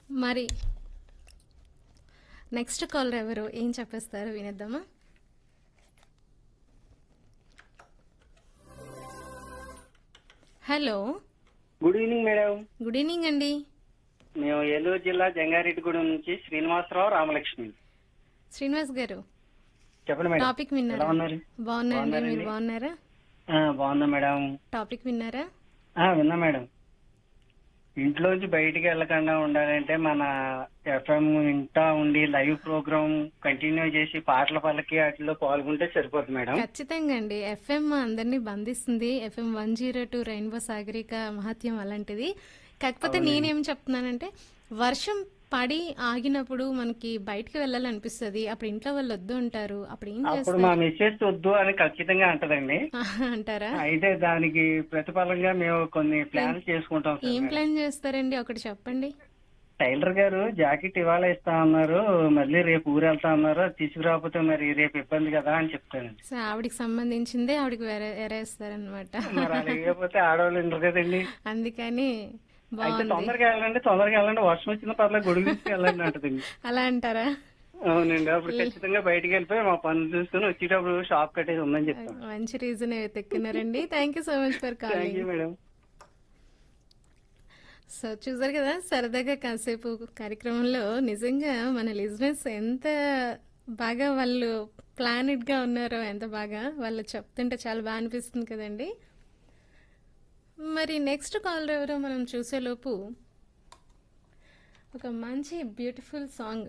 మరి next caller ఎవరు ఏం చెప్పేస్తారు వినేద్దామా hello good evening madam good evening అండి మేము ఏలూరు జిల్లా జంగారెడ్డిగూడెం నుంచి శ్రీనివాసరావు రామలక్ష్మి శ్రీనివాస్ గారు చెప్పండి మేడం టాపిక్ ఎలా విన్నారా ఉన్నారు బాగున్నారండి మీరు బాగున్నారండి. బాగున్నారా ఆ, బాగున్నా మేడం టాపిక్ విన్నారా ఆ, విన్నా మేడం ఇంట్లోంచి బయటికి వెళ్ళకుండా ఉండాలంటే మన ఎఫ్ఎం వింటా ఉండి లైవ్ ప్రోగ్రామ్ కంటిన్యూ చేసి పాటల పల్లకి వాటిలో పాల్గొంటే సరిపోతుంది మేడం ఖచ్చితంగా అండి ఎఫ్ఎం అందరినీ బంధిస్తుంది FM one zero two rainbow సాగరిక మహత్యం అలాంటిది కాకపోతే నేనేం చెప్తున్నానంటే వర్షం పడి ఆగినప్పుడు మనకి బయటికి వెళ్ళాలనిపిస్తుంది అప్పుడు ఇంట్లో వాళ్ళు వద్దు ఉంటారు అప్పుడు ఏం అప్పుడు చేస్తారు మా మెసేజ్ వద్దు అని ఖచ్చితంగా అంటదండి అంటారా అయితే దానికి ప్రతిఫలంగా మేము కొన్ని ప్లాన్స్ చేసుకుంటాం సార్ ఏం మేడం. ప్లాన్ చేస్తారండి ఒకటి చెప్పండి టైలర్ గారు జాకెట్ ఇవాళ ఇస్తా అన్నారు మళ్ళీ రేపు ఊరు వెళ్తా అన్నారు అది తీసుకురాకపోతే మరి రేపు ఇబ్బంది కదా అని చెప్తానండి సో ఆవిడికి సంబంధించిందే ఆవిడకి వేరే ఎరేస్తారనమాట మరి అలా లేకపోతే ఆడవాళ్ళు ఉండరు కదండి అందుకని అయితే బాగుంది తొందరగా వెళ్ళండి తొందరగా వెళ్ళండి వర్షం వచ్చిన పర్లేదు గొడుగు తీసుకు వెళ్ళండి అంటదండి అలా అంటారా అవునండి అప్పుడు ఖచ్చితంగా బయటికి వెళ్ళిపోయి మా పనులు చూసుకుని వచ్చేటప్పుడు షాప్ కట్టేది ఉందని చెప్తాం మంచి రీజన్ వెతుక్కున్నారండి thank you so much for thank calling you madam so చూసారు కదా సరదాగా కాసేపు కార్యక్రమంలో నిజంగా మన లిజినెస్ ఎంత బాగా వాళ్ళు ప్లానెడ్ గా ఉన్నారో ఎంత బాగా వాళ్ళు చెప్తుంటే చాలా బాగా అనిపిస్తుంది కదండి మరి నెక్స్ట్ కాల్ ఎవరో మనం చూసేలోపు ఒక మంచి బ్యూటిఫుల్ సాంగ్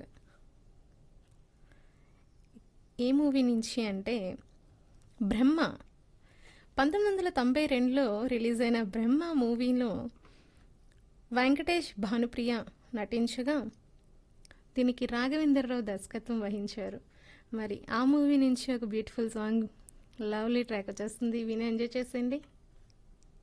ఏ మూవీ నుంచి అంటే బ్రహ్మ పంతొమ్మిది వందల తొంభై రెండులో రిలీజ్ అయిన బ్రహ్మ మూవీలో వెంకటేష్ భానుప్రియ నటించగా దీనికి రాఘవేంద్రరావు దర్శకత్వం వహించారు మరి ఆ మూవీ నుంచి ఒక బ్యూటిఫుల్ సాంగ్ లవ్లీ ట్రాక్ వచ్చేస్తుంది విని ఎంజాయ్ చేసేయండి